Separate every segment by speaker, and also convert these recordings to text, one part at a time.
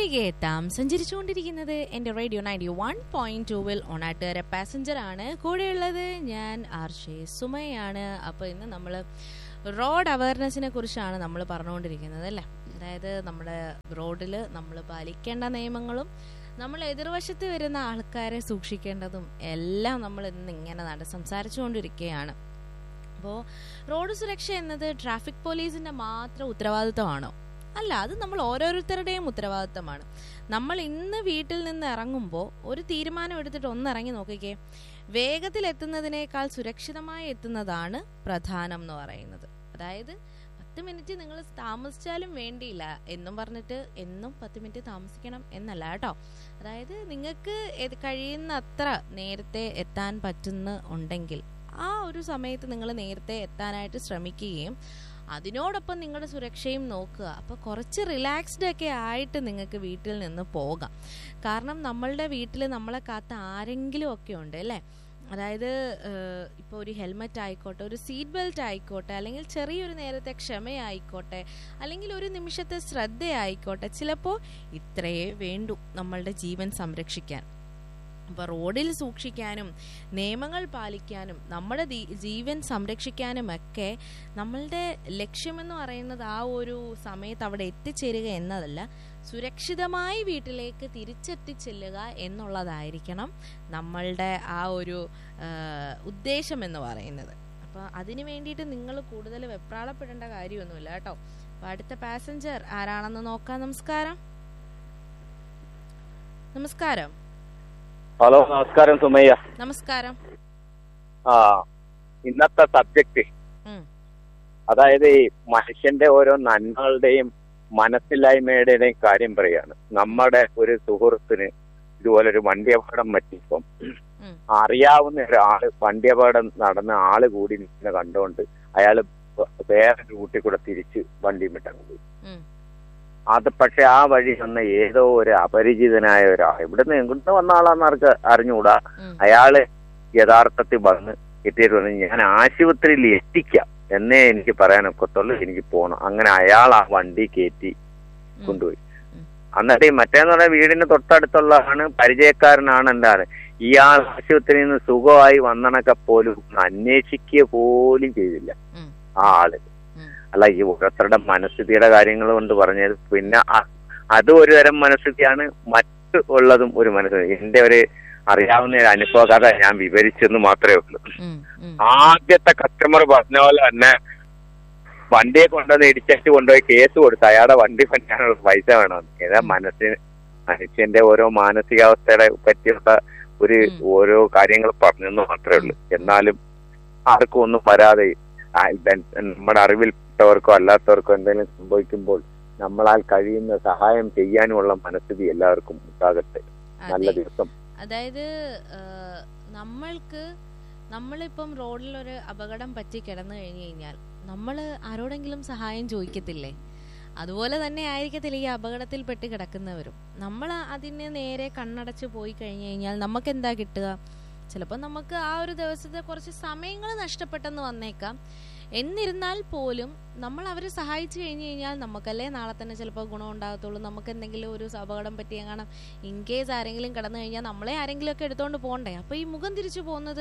Speaker 1: തിരികെ എത്താം സഞ്ചരിച്ചുകൊണ്ടിരിക്കുന്നത് എൻ്റെ റേഡിയോ നയൻറ്റി വൺ പോയിന്റ് ടൂവിൽ ഓണാട്ടുകാരെ പാസഞ്ചർ ആണ് കൂടെയുള്ളത് ഞാൻ ആർഷെ സുമയാണ് അപ്പോൾ ഇന്ന് നമ്മൾ റോഡ് അവയർനെസ്സിനെ കുറിച്ചാണ് നമ്മൾ പറഞ്ഞുകൊണ്ടിരിക്കുന്നത് അല്ലേ അതായത് നമ്മുടെ റോഡിൽ നമ്മൾ പാലിക്കേണ്ട നിയമങ്ങളും നമ്മൾ എതിർവശത്ത് വരുന്ന ആൾക്കാരെ സൂക്ഷിക്കേണ്ടതും എല്ലാം നമ്മൾ ഇന്ന് ഇങ്ങനെ നട സംസാരിച്ചുകൊണ്ടിരിക്കുകയാണ് അപ്പോൾ റോഡ് സുരക്ഷ എന്നത് ട്രാഫിക് പോലീസിന്റെ മാത്രം ഉത്തരവാദിത്തമാണോ അല്ല അത് നമ്മൾ ഓരോരുത്തരുടെയും ഉത്തരവാദിത്തമാണ് നമ്മൾ ഇന്ന് വീട്ടിൽ നിന്ന് ഇറങ്ങുമ്പോൾ ഒരു തീരുമാനം എടുത്തിട്ട് ഒന്ന് ഇറങ്ങി നോക്കിക്കേ വേഗത്തിൽ എത്തുന്നതിനേക്കാൾ സുരക്ഷിതമായി എത്തുന്നതാണ് പ്രധാനം എന്ന് പറയുന്നത് അതായത് പത്ത് മിനിറ്റ് നിങ്ങൾ താമസിച്ചാലും വേണ്ടിയില്ല എന്നും പറഞ്ഞിട്ട് എന്നും പത്ത് മിനിറ്റ് താമസിക്കണം എന്നല്ല കേട്ടോ അതായത് നിങ്ങൾക്ക് കഴിയുന്ന അത്ര നേരത്തെ എത്താൻ പറ്റുന്ന ഉണ്ടെങ്കിൽ ആ ഒരു സമയത്ത് നിങ്ങൾ നേരത്തെ എത്താനായിട്ട് ശ്രമിക്കുകയും അതിനോടൊപ്പം നിങ്ങളുടെ സുരക്ഷയും നോക്കുക അപ്പോൾ കുറച്ച് റിലാക്സ്ഡ് ഒക്കെ ആയിട്ട് നിങ്ങൾക്ക് വീട്ടിൽ നിന്ന് പോകാം കാരണം നമ്മളുടെ വീട്ടിൽ നമ്മളെ കാത്ത ആരെങ്കിലും ഒക്കെ ഉണ്ട് അല്ലേ അതായത് ഇപ്പോൾ ഒരു ഹെൽമെറ്റ് ആയിക്കോട്ടെ ഒരു സീറ്റ് ബെൽറ്റ് ആയിക്കോട്ടെ അല്ലെങ്കിൽ ചെറിയൊരു നേരത്തെ ക്ഷമയായിക്കോട്ടെ അല്ലെങ്കിൽ ഒരു നിമിഷത്തെ ശ്രദ്ധയായിക്കോട്ടെ ചിലപ്പോൾ ഇത്രയേ വേണ്ടൂ നമ്മളുടെ ജീവൻ സംരക്ഷിക്കാൻ അപ്പോൾ റോഡിൽ സൂക്ഷിക്കാനും നിയമങ്ങൾ പാലിക്കാനും നമ്മുടെ ജീവൻ സംരക്ഷിക്കാനുമൊക്കെ നമ്മളുടെ ലക്ഷ്യമെന്ന് പറയുന്നത് ആ ഒരു സമയത്ത് അവിടെ എത്തിച്ചേരുക എന്നതല്ല സുരക്ഷിതമായി വീട്ടിലേക്ക് തിരിച്ചെത്തിച്ചെല്ലുക എന്നുള്ളതായിരിക്കണം നമ്മളുടെ ആ ഒരു ഉദ്ദേശം എന്ന് പറയുന്നത് അപ്പോൾ അതിന് വേണ്ടിയിട്ട് നിങ്ങൾ കൂടുതൽ വെപ്രാളപ്പെടേണ്ട കാര്യമൊന്നുമില്ല കേട്ടോ അപ്പോൾ അടുത്ത പാസഞ്ചർ ആരാണെന്ന് നോക്കാം നമസ്കാരം നമസ്കാരം
Speaker 2: ഹലോ നമസ്കാരം സുമയ്യ
Speaker 1: നമസ്കാരം
Speaker 2: ആ ഇന്നത്തെ സബ്ജക്ട് അതായത് ഈ മനുഷ്യന്റെ ഓരോ നന്മകളുടെയും മനസ്സില്ലായ്മയുടെയും കാര്യം പറയാണ് നമ്മുടെ ഒരു സുഹൃത്തിന് ഇതുപോലെ ഒരു വണ്ടി അപകടം പറ്റിയപ്പം അറിയാവുന്ന ഒരാള് വണ്ടി അപകടം നടന്ന ആള് കൂടി നിൽക്കുന്ന കണ്ടുകൊണ്ട് അയാള് വേറെ റൂട്ടിൽ കൂടെ തിരിച്ച് വണ്ടി വിട്ടങ്ങ് പോയി അത് പക്ഷെ ആ വഴി വന്ന ഏതോ ഒരു അപരിചിതനായ ഒരാൾ ഇവിടുന്ന് എങ്ങോട്ട് വന്ന ആളാന്ന് ആർക്ക് അറിഞ്ഞുകൂടാ അയാള് യഥാർത്ഥത്തിൽ വന്ന് കിട്ടിയിട്ട് പറഞ്ഞു ഞാൻ ആശുപത്രിയിൽ എത്തിക്കാം എന്നേ എനിക്ക് പറയാനൊക്കത്തുള്ളൂ എനിക്ക് പോകണം അങ്ങനെ അയാൾ ആ വണ്ടി കയറ്റി കൊണ്ടുപോയി എന്നിട്ട് ഈ മറ്റേന്ന് പറഞ്ഞാൽ വീടിന് തൊട്ടടുത്തുള്ളതാണ് പരിചയക്കാരനാണ് എന്താണ് ഇയാൾ ആശുപത്രിയിൽ നിന്ന് സുഖമായി വന്നണക്കെ പോലും അന്വേഷിക്കുക പോലും ചെയ്തില്ല ആ ആള് അല്ല ഈ ഓരോരുത്തരുടെ മനസ്ഥിതിയുടെ കാര്യങ്ങൾ കൊണ്ട് പറഞ്ഞത് പിന്നെ അത് ഒരു തരം മനസ്ഥിതിയാണ് മറ്റു ഉള്ളതും ഒരു മനസ്ഥിതി എന്റെ ഒരു അറിയാവുന്ന ഒരു അനുഭവ കഥ ഞാൻ വിവരിച്ചെന്ന് മാത്രമേ ഉള്ളൂ ആദ്യത്തെ കസ്റ്റമർ പറഞ്ഞ പോലെ തന്നെ വണ്ടിയെ കൊണ്ടുവന്ന് ഇടിച്ചിട്ട് കൊണ്ടുപോയി കേസ് കൊടുത്തു അയാളുടെ വണ്ടി പറ്റാനുള്ള പൈസ വേണമെന്ന് ഏതാ മനസ്സിന് മനുഷ്യന്റെ ഓരോ മാനസികാവസ്ഥയുടെ പറ്റിയുള്ള ഒരു ഓരോ കാര്യങ്ങൾ പറഞ്ഞെന്ന് മാത്രമേ ഉള്ളൂ എന്നാലും ആർക്കും ഒന്നും വരാതെ നമ്മുടെ അറിവിൽപ്പെട്ടവർക്കോ അല്ലാത്തവർക്കോ എന്തെങ്കിലും സംഭവിക്കുമ്പോൾ നമ്മളാൽ കഴിയുന്ന സഹായം ചെയ്യാനുമുള്ള മനസ്ഥിതി എല്ലാവർക്കും ഉണ്ടാകട്ടെ നല്ല ദിവസം
Speaker 1: അതായത് നമ്മൾക്ക് നമ്മളിപ്പം റോഡിൽ ഒരു അപകടം പറ്റി കിടന്നു കഴിഞ്ഞു കഴിഞ്ഞാൽ നമ്മൾ ആരോടെങ്കിലും സഹായം ചോദിക്കത്തില്ലേ അതുപോലെ തന്നെ ആയിരിക്കത്തില്ല ഈ അപകടത്തിൽ പെട്ട് കിടക്കുന്നവരും നമ്മൾ അതിന് നേരെ കണ്ണടച്ച് പോയി കഴിഞ്ഞു കഴിഞ്ഞാൽ നമുക്ക് എന്താ കിട്ടുക ചിലപ്പോൾ നമുക്ക് ആ ഒരു ദിവസത്തെ കുറച്ച് സമയങ്ങൾ നഷ്ടപ്പെട്ടെന്ന് വന്നേക്കാം എന്നിരുന്നാൽ പോലും നമ്മൾ അവരെ സഹായിച്ചു കഴിഞ്ഞു കഴിഞ്ഞാൽ നമുക്കല്ലേ നാളെ തന്നെ ചിലപ്പോൾ ഗുണം ഉണ്ടാകത്തുള്ളൂ നമുക്ക് എന്തെങ്കിലും ഒരു അപകടം പറ്റി കാണാം ഇൻ കേസ് ആരെങ്കിലും കടന്നു കഴിഞ്ഞാൽ നമ്മളെ ആരെങ്കിലും ഒക്കെ എടുത്തുകൊണ്ട് പോകണ്ടേ അപ്പോൾ ഈ മുഖം തിരിച്ചു പോകുന്നത്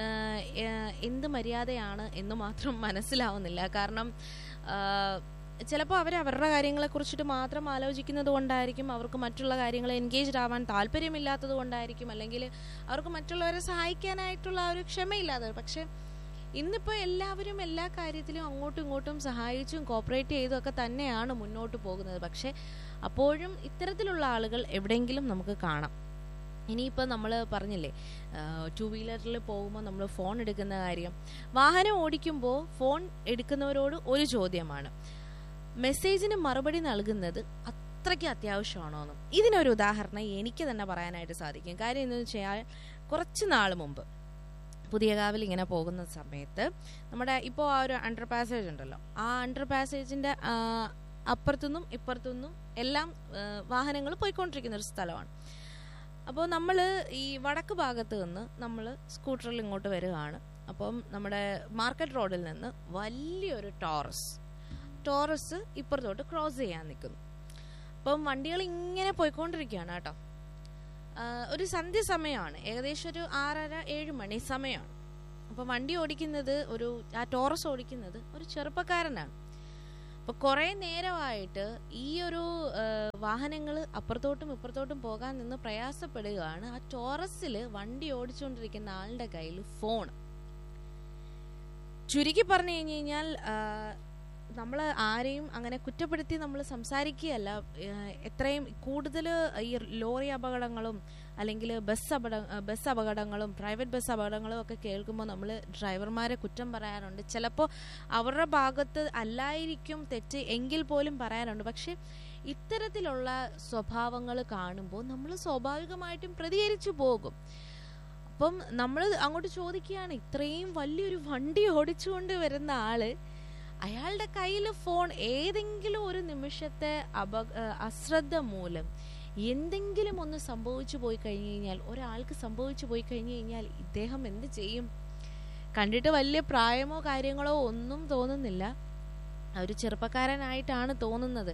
Speaker 1: എന്ത് മര്യാദയാണ് എന്ന് മാത്രം മനസ്സിലാവുന്നില്ല കാരണം ചിലപ്പോൾ അവർ അവരുടെ കാര്യങ്ങളെ കുറിച്ചിട്ട് മാത്രം ആലോചിക്കുന്നത് കൊണ്ടായിരിക്കും അവർക്ക് മറ്റുള്ള കാര്യങ്ങൾ എൻഗേജ്ഡ് ആവാൻ താല്പര്യമില്ലാത്തത് കൊണ്ടായിരിക്കും അല്ലെങ്കിൽ അവർക്ക് മറ്റുള്ളവരെ സഹായിക്കാനായിട്ടുള്ള ആ ഒരു ക്ഷമയില്ലാതെ പക്ഷെ ഇന്നിപ്പോൾ എല്ലാവരും എല്ലാ കാര്യത്തിലും അങ്ങോട്ടും ഇങ്ങോട്ടും സഹായിച്ചും കോപ്പറേറ്റ് ചെയ്തും ഒക്കെ തന്നെയാണ് മുന്നോട്ട് പോകുന്നത് പക്ഷെ അപ്പോഴും ഇത്തരത്തിലുള്ള ആളുകൾ എവിടെയെങ്കിലും നമുക്ക് കാണാം ഇനിയിപ്പോൾ നമ്മൾ പറഞ്ഞില്ലേ ടു വീലറിൽ പോകുമ്പോൾ നമ്മൾ ഫോൺ എടുക്കുന്ന കാര്യം വാഹനം ഓടിക്കുമ്പോൾ ഫോൺ എടുക്കുന്നവരോട് ഒരു ചോദ്യമാണ് മെസ്സേജിന് മറുപടി നൽകുന്നത് അത്രയ്ക്ക് അത്യാവശ്യമാണോ എന്നും ഇതിനൊരു ഉദാഹരണം എനിക്ക് തന്നെ പറയാനായിട്ട് സാധിക്കും കാര്യം എന്താണെന്ന് വെച്ചാൽ കുറച്ച് നാൾ മുമ്പ് പുതിയ കാവിൽ ഇങ്ങനെ പോകുന്ന സമയത്ത് നമ്മുടെ ഇപ്പോൾ ആ ഒരു അണ്ടർ പാസേജ് ഉണ്ടല്ലോ ആ അണ്ടർ പാസേജിൻ്റെ അപ്പുറത്തുനിന്നും ഇപ്പുറത്തുനിന്നും എല്ലാം വാഹനങ്ങൾ പോയിക്കൊണ്ടിരിക്കുന്ന ഒരു സ്ഥലമാണ് അപ്പോൾ നമ്മൾ ഈ വടക്ക് ഭാഗത്ത് നിന്ന് നമ്മൾ സ്കൂട്ടറിൽ ഇങ്ങോട്ട് വരികയാണ് അപ്പം നമ്മുടെ മാർക്കറ്റ് റോഡിൽ നിന്ന് വലിയൊരു ടോറസ് ടോറസ് ഇപ്പുറത്തോട്ട് ക്രോസ് ചെയ്യാൻ നിൽക്കുന്നു അപ്പം വണ്ടികൾ ഇങ്ങനെ പോയിക്കൊണ്ടിരിക്കുകയാണ് കേട്ടോ ആ, ഒരു സന്ധ്യ സമയമാണ് ഏകദേശം ഒരു ആറര ഏഴ് മണി സമയമാണ് അപ്പോൾ വണ്ടി ഓടിക്കുന്നത് ഒരു ആ ടോറസ് ഓടിക്കുന്നത് ഒരു ചെറുപ്പക്കാരനാണ് അപ്പോൾ കുറേ നേരമായിട്ട് ഈ ഒരു വാഹനങ്ങൾ അപ്പുറത്തോട്ടും ഇപ്പുറത്തോട്ടും പോകാൻ നിന്ന് പ്രയാസപ്പെടുകയാണ് ആ ടോറസിൽ വണ്ടി ഓടിച്ചുകൊണ്ടിരിക്കുന്ന ആളുടെ കയ്യിൽ ഫോൺ ചുരുക്കി പറഞ്ഞു കഴിഞ്ഞു കഴിഞ്ഞാൽ നമ്മൾ ആരെയും അങ്ങനെ കുറ്റപ്പെടുത്തി നമ്മൾ സംസാരിക്കുകയല്ല ഏഹ് എത്രയും കൂടുതൽ ഈ ലോറി അപകടങ്ങളും അല്ലെങ്കിൽ ബസ് അപകട ബസ് അപകടങ്ങളും പ്രൈവറ്റ് ബസ് അപകടങ്ങളും ഒക്കെ കേൾക്കുമ്പോൾ നമ്മൾ ഡ്രൈവർമാരെ കുറ്റം പറയാറുണ്ട് ചിലപ്പോൾ അവരുടെ ഭാഗത്ത് അല്ലായിരിക്കും തെറ്റ് എങ്കിൽ പോലും പറയാറുണ്ട് പക്ഷെ ഇത്തരത്തിലുള്ള സ്വഭാവങ്ങൾ കാണുമ്പോൾ നമ്മൾ സ്വാഭാവികമായിട്ടും പ്രതികരിച്ചു പോകും അപ്പം നമ്മൾ അങ്ങോട്ട് ചോദിക്കുകയാണ് ഇത്രയും വലിയൊരു വണ്ടി ഓടിച്ചുകൊണ്ട് വരുന്ന ആള് അയാളുടെ കയ്യിൽ ഫോൺ ഏതെങ്കിലും ഒരു നിമിഷത്തെ അപ ഏഹ് അശ്രദ്ധ മൂലം എന്തെങ്കിലും ഒന്ന് സംഭവിച്ചു പോയി കഴിഞ്ഞു കഴിഞ്ഞാൽ ഒരാൾക്ക് സംഭവിച്ചു പോയി കഴിഞ്ഞു കഴിഞ്ഞാൽ ഇദ്ദേഹം എന്ത് ചെയ്യും കണ്ടിട്ട് വലിയ പ്രായമോ കാര്യങ്ങളോ ഒന്നും തോന്നുന്നില്ല ഒരു ചെറുപ്പക്കാരനായിട്ടാണ് തോന്നുന്നത്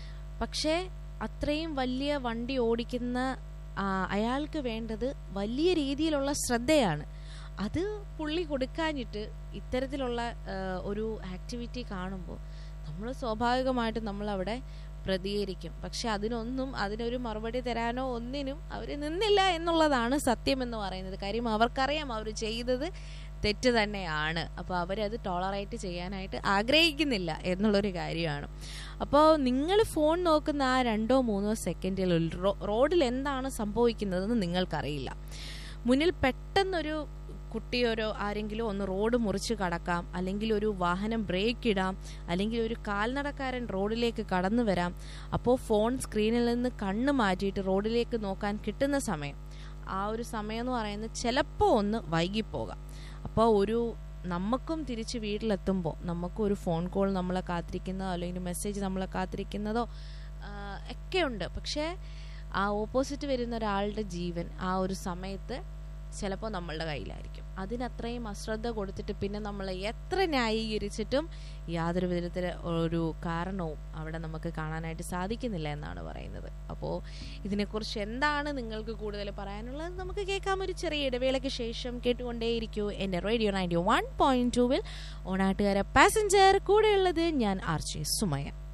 Speaker 1: പക്ഷേ അത്രയും വലിയ വണ്ടി ഓടിക്കുന്ന ആ, അയാൾക്ക് വേണ്ടത് വലിയ രീതിയിലുള്ള ശ്രദ്ധയാണ് അത് പുള്ളി കൊടുക്കാഞ്ഞിട്ട് ഇത്തരത്തിലുള്ള ആ, ഒരു ആക്ടിവിറ്റി കാണുമ്പോൾ നമ്മൾ സ്വാഭാവികമായിട്ടും നമ്മൾ അവിടെ പ്രതികരിക്കും പക്ഷെ അതിനൊന്നും അതിനൊരു മറുപടി തരാനോ ഒന്നിനും അവർ നിന്നില്ല എന്നുള്ളതാണ് സത്യം എന്ന് പറയുന്നത് കാര്യം അവർക്കറിയാം അവർ ചെയ്തത് തെറ്റ് തന്നെയാണ് അപ്പോൾ അവരത് ടോളറേറ്റ് ചെയ്യാനായിട്ട് ആഗ്രഹിക്കുന്നില്ല എന്നുള്ളൊരു കാര്യമാണ് അപ്പോൾ നിങ്ങൾ ഫോൺ നോക്കുന്ന ആ രണ്ടോ മൂന്നോ സെക്കൻഡിൽ റോഡിൽ എന്താണ് സംഭവിക്കുന്നതെന്ന് നിങ്ങൾക്കറിയില്ല മുന്നിൽ പെട്ടെന്നൊരു കുട്ടിയോരോ ആരെങ്കിലും ഒന്ന് റോഡ് മുറിച്ച് കടക്കാം അല്ലെങ്കിൽ ഒരു വാഹനം ബ്രേക്ക് ഇടാം അല്ലെങ്കിൽ ഒരു കാൽനടക്കാരൻ റോഡിലേക്ക് കടന്നു വരാം അപ്പോൾ ഫോൺ സ്ക്രീനിൽ നിന്ന് കണ്ണ് മാറ്റിയിട്ട് റോഡിലേക്ക് നോക്കാൻ കിട്ടുന്ന സമയം ആ ഒരു സമയം എന്ന് പറയുന്നത് ചിലപ്പോൾ ഒന്ന് വൈകിപ്പോകാം അപ്പോൾ ഒരു നമുക്കും തിരിച്ച് വീട്ടിലെത്തുമ്പോൾ നമുക്കും ഒരു ഫോൺ കോൾ നമ്മളെ കാത്തിരിക്കുന്നതോ അല്ലെങ്കിൽ മെസ്സേജ് നമ്മളെ കാത്തിരിക്കുന്നതോ ആ, ഒക്കെ ഉണ്ട് പക്ഷേ ആ ഓപ്പോസിറ്റ് വരുന്ന ഒരാളുടെ ജീവൻ ആ ഒരു സമയത്ത് ചിലപ്പോൾ നമ്മളുടെ കയ്യിലായിരിക്കും അതിനത്രയും അശ്രദ്ധ കൊടുത്തിട്ട് പിന്നെ നമ്മൾ എത്ര ന്യായീകരിച്ചിട്ടും യാതൊരു വിധത്തിൽ ഒരു കാരണവും അവിടെ നമുക്ക് കാണാനായിട്ട് സാധിക്കുന്നില്ല എന്നാണ് പറയുന്നത് അപ്പോൾ ഇതിനെക്കുറിച്ച് എന്താണ് നിങ്ങൾക്ക് കൂടുതൽ പറയാനുള്ളത് നമുക്ക് കേൾക്കാം ഒരു ചെറിയ ഇടവേളയ്ക്ക് ശേഷം കേട്ടുകൊണ്ടേയിരിക്കൂ എൻ്റെ റേഡിയോ നയൻറ്റി വൺ പോയിന്റ് ടൂവിൽ ഓണാട്ടുകാര പാസഞ്ചർ കൂടെയുള്ളത് ഞാൻ ആർച്ചി സുമയ